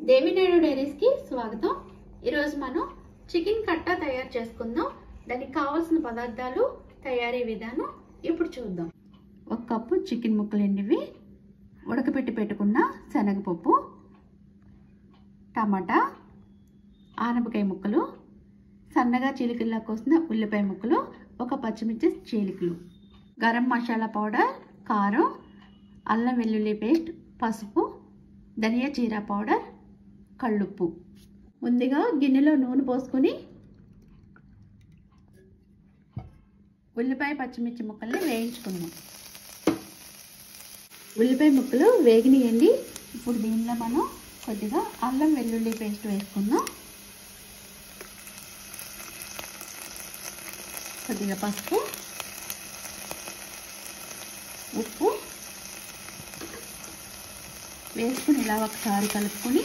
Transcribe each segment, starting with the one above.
దేవినాయుడు డైరీస్కి స్వాగతం ఈరోజు మనం చికెన్ కట్టా తయారు చేసుకుందాం దానికి కావాల్సిన పదార్థాలు తయారీ విధానం ఇప్పుడు చూద్దాం ఒక కప్పు చికెన్ ముక్కలండి ఇవి ఉడకపెట్టి పెట్టుకున్న శనగపప్పు టమాటా ఆనపకాయ ముక్కలు సన్నగా చీలికల్లా కోసిన ఉల్లిపాయ ముక్కలు ఒక పచ్చిమిర్చి చీలికలు గరం మసాలా పౌడర్ కారం అల్లం వెల్లుల్లి పేస్ట్ పసుపు ధనియా జీరా పౌడర్ కళ్ళుప్పు ముందుగా గిన్నెలో నూనె పోసుకొని ఉల్లిపాయ పచ్చిమిర్చి ముక్కల్ని వేయించుకుందాం ఉల్లిపాయ ముక్కలు వేగినాయండి ఇప్పుడు దీనిలో మనం కొద్దిగా అల్లం వెల్లుల్లి పేస్ట్ వేసుకుందాం కొద్దిగా పసుపు ఉప్పు వేసుకుని ఇలా ఒకసారి కలుపుకొని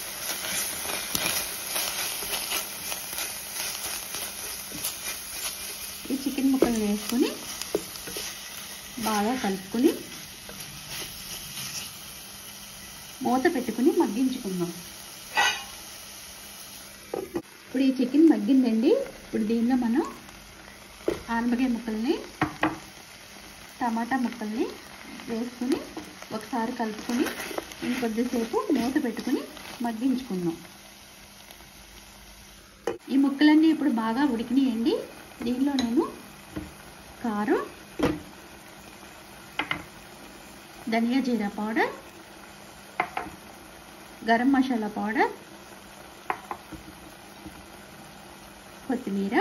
ఈ చికెన్ ముక్కలు వేసుకొని బాగా కలుపుకొని మూత పెట్టుకుని మగ్గించుకుందాం ఇప్పుడు ఈ చికెన్ మగ్గిందండి ఇప్పుడు దీనిలో మనం ఆనపకాయ ముక్కల్ని టమాటా ముక్కల్ని వేసుకుని ఒకసారి కలుపుకొని ఇంకొద్దిసేపు మూత పెట్టుకుని మగ్గించుకుందాం ఈ ముక్కలన్నీ ఇప్పుడు బాగా ఉడికినాయండి దీనిలో నేను కారం ధనియా జీరా పౌడర్ గరం మసాలా పౌడర్ కొత్తిమీర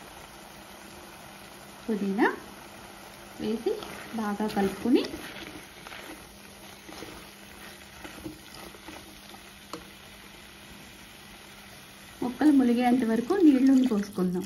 పుదీనా వేసి బాగా కలుపుకొని ముక్కలు ములిగేంత వరకు నీళ్ళని పోసుకుందాం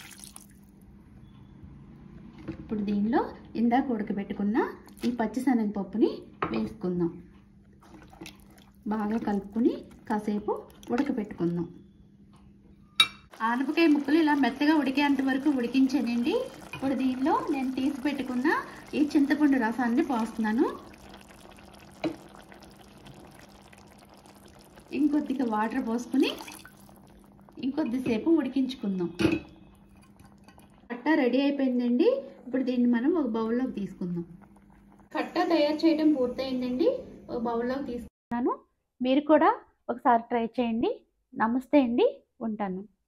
ఇప్పుడు దీనిలో ఇందాక ఉడకబెట్టుకున్న ఈ పచ్చిశనగపప్పుని వేసుకుందాం బాగా కలుపుకొని కాసేపు ఉడకబెట్టుకుందాం ఆనపకాయ ముక్కలు ఇలా మెత్తగా ఉడికేంత వరకు ఉడికించానండి ఇప్పుడు దీనిలో నేను తీసి పెట్టుకున్న ఈ చింతపండు రసాన్ని పోస్తున్నాను ఇంకొద్దిగా వాటర్ పోసుకుని ఇంకొద్దిసేపు ఉడికించుకుందాం కట్ట రెడీ అయిపోయిందండి ఇప్పుడు దీన్ని మనం ఒక బౌల్లోకి తీసుకుందాం కట్ట తయారు చేయడం పూర్తయిందండి ఒక బౌల్లోకి తీసుకున్నాను మీరు కూడా ఒకసారి ట్రై చేయండి నమస్తే అండి ఉంటాను